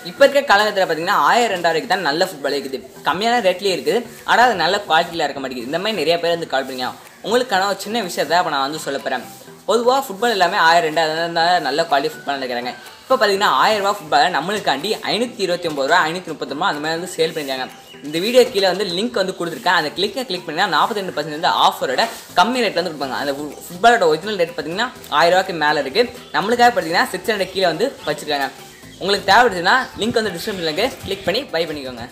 இப்போ இருக்க காலகட்டத்தில் பார்த்தீங்கன்னா ஆயிரம் ரெண்டாயிரம் தான் நல்ல ஃபுட்பால் இருக்குது கம்மியான ரேட்லேயே இருக்குது ஆனால் அது நல்ல குவாலிட்டியில் இருக்க மாட்டேங்குது இந்த மாதிரி நிறைய பேர் வந்து கால் பண்ணீங்க உங்களுக்கான ஒரு சின்ன விஷயத்தை இப்போ நான் வந்து சொல்ல போகிறேன் பொதுவாக ஃபுட்பால் எல்லாமே ஆயிரம் ரெண்டாயிரம் தான் நல்ல குவாலிட்டி ஃபுட்பால் நினைக்கிறாங்க இப்போ பார்த்தீங்கன்னா ஆயிரம் ரூபா ஃபுட்பாலை நம்மளுக்காண்டி ஐநூற்றி இருபத்தி ஒம்பது ரூபா ஐநூற்றி முப்பத்தொம்பது அந்த மாதிரி வந்து சேல் பண்ணிருக்காங்க இந்த வீடியோ கீழே வந்து லிங்க் வந்து கொடுத்துருக்கேன் அந்த கிளிக்கை கிளிக் பண்ணினா நாற்பத்தி ரெண்டு பர்சன்ட் வந்து ஆஃபரோட கம்மி ரேட்டில் வந்து கொடுப்பாங்க அந்த ஃபுட்பாலோட ஒரிஜினல் ரேட் பார்த்தீங்கன்னா ஆயிரம் ரூபாய்க்கு மேலே இருக்குது நம்மளுக்காக பார்த்தீங்கன்னா சிக்ஸ் ஹண்ட்ரட் கீழே வந்து வச்சிருக்காங்க உங்களுக்கு தேவைப்படுதுன்னா லிங்க் வந்து டிஸ்கிரிப்ஷனில் இருக்கு கிளிக் பண்ணி பை பண்ணிக்கோங்க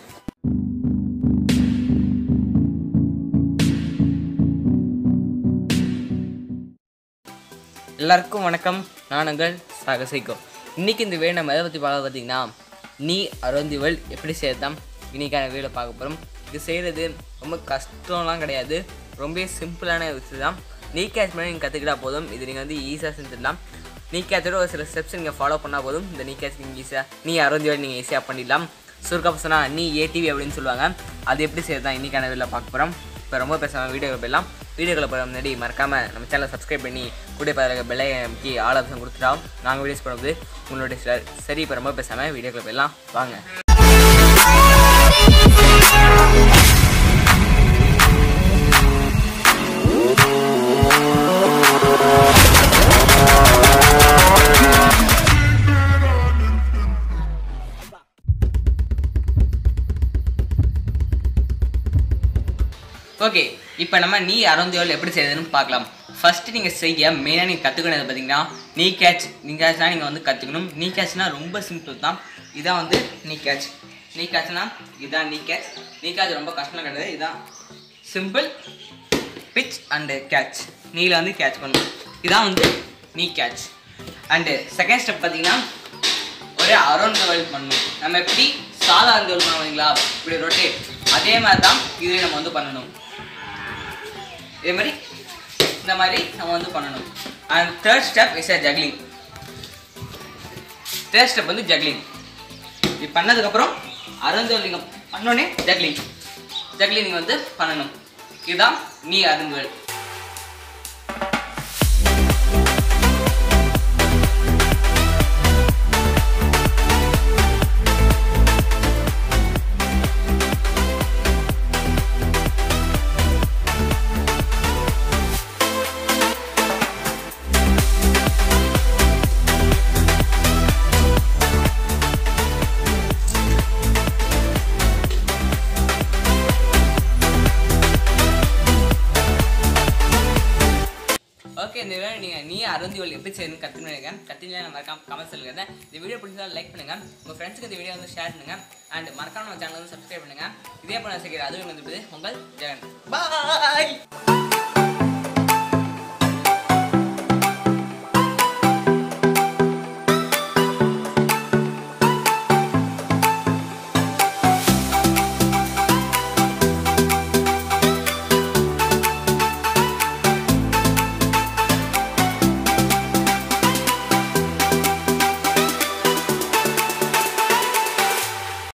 எல்லாருக்கும் வணக்கம் நான் உங்கள் சாகசைக்கோ இன்னைக்கு இந்த வீடு நம்ம எதை பற்றி பார்க்க பார்த்தீங்கன்னா நீ அருந்திவள் எப்படி செய்யறதாம் இன்னைக்கான வீடியோ பார்க்க போகிறோம் இது செய்கிறது ரொம்ப கஷ்டம்லாம் கிடையாது ரொம்ப சிம்பிளான விஷயம் தான் நீ கேட்ச் பண்ணி நீங்கள் கற்றுக்கிட்டா போதும் இது நீங்கள் வந்து ஈஸியாக செஞ்சிடலாம் நீ கேட்சோட ஒரு சில ஸ்டெப்ஸ் நீங்கள் ஃபாலோ பண்ணால் போதும் இந்த நீ கேட்ச் நீங்கள் ஈஸியாக நீ அருந்திவள் நீங்கள் ஈஸியாக பண்ணிடலாம் சுருக்கா சொன்னால் நீ ஏடிவி அப்படின்னு சொல்லுவாங்க அது எப்படி செய்யறதான் இன்னைக்கான வீடியோவில் பார்க்க போகிறோம் இப்போ ரொம்ப பேசாமல் வீடியோ போயிடலாம் வீடியோக்களை போகிற முன்னாடி மறக்காமல் நம்ம சேனலை சப்ஸ்கிரைப் பண்ணி கூட பார்க்குற பெல்லை அமைக்கி ஆல் ஆப்ஷன் கொடுத்துட்டோம் நாங்கள் வீடியோஸ் பண்ணும்போது உங்களுடைய சிலர் சரி இப்போ ரொம்ப பேசாமல் வீடியோக்களை போயிடலாம் வாங்க ஓகே இப்போ நம்ம நீ அருந்தியோல் எப்படி செய்யுதுன்னு பார்க்கலாம் ஃபஸ்ட்டு நீங்கள் செய்ய மெயினாக நீங்கள் கற்றுக்கணுது பார்த்தீங்கன்னா நீ கேட்ச் நீ கேட்ச்னா நீங்கள் வந்து கற்றுக்கணும் நீ கேட்ச்னா ரொம்ப சிம்பிள் தான் இதான் வந்து நீ கேட்ச் நீ கேட்ச்னா இதான் நீ கேட்ச் நீ கேட்ச் ரொம்ப கஷ்டம் கிடையாது இதான் சிம்பிள் பிச் அண்டு கேட்ச் நீல வந்து கேட்ச் பண்ணணும் இதான் வந்து நீ கேட்ச் அண்டு செகண்ட் ஸ்டெப் பார்த்தீங்கன்னா ஒரே அரௌண்ட் த வேர்ல்ட் பண்ணணும் நம்ம எப்படி சாதா அந்த வேர்ல்ட் பண்ணுவீங்களா இப்படி ரொட்டேட் அதே மாதிரி தான் இதுலேயும் நம்ம வந்து பண்ணணும் இதே மாதிரி இந்த மாதிரி நம்ம வந்து பண்ணணும் and third step is a juggling third step வந்து ஜக்லிங் இது பண்ணதுக்கப்புறம் அருந்தோல் நீங்கள் பண்ணோடனே ஜக்லிங் ஜக்லிங் நீங்கள் வந்து பண்ணணும் இதுதான் நீ அருந்தோல் ஓகே இந்த வீடியோ நீங்கள் நீ அருந்திவல் எப்படி செய்யணும் கற்றுன்னு கற்றுனா மறக்காம கமெண்ட் சொல்லுங்க இந்த வீடியோ பிடிச்சா லைக் பண்ணுங்க உங்கள் ஃப்ரெண்ட்ஸுக்கு இந்த வீடியோ வந்து ஷேர் பண்ணுங்க அண்ட் மறக்காம நம்ம சேனல் வந்து சப்ஸ்கிரைப் பண்ணுங்க இதே போல செய்கிற அதுவும் வந்து உங்கள் ஜெகன் பாய்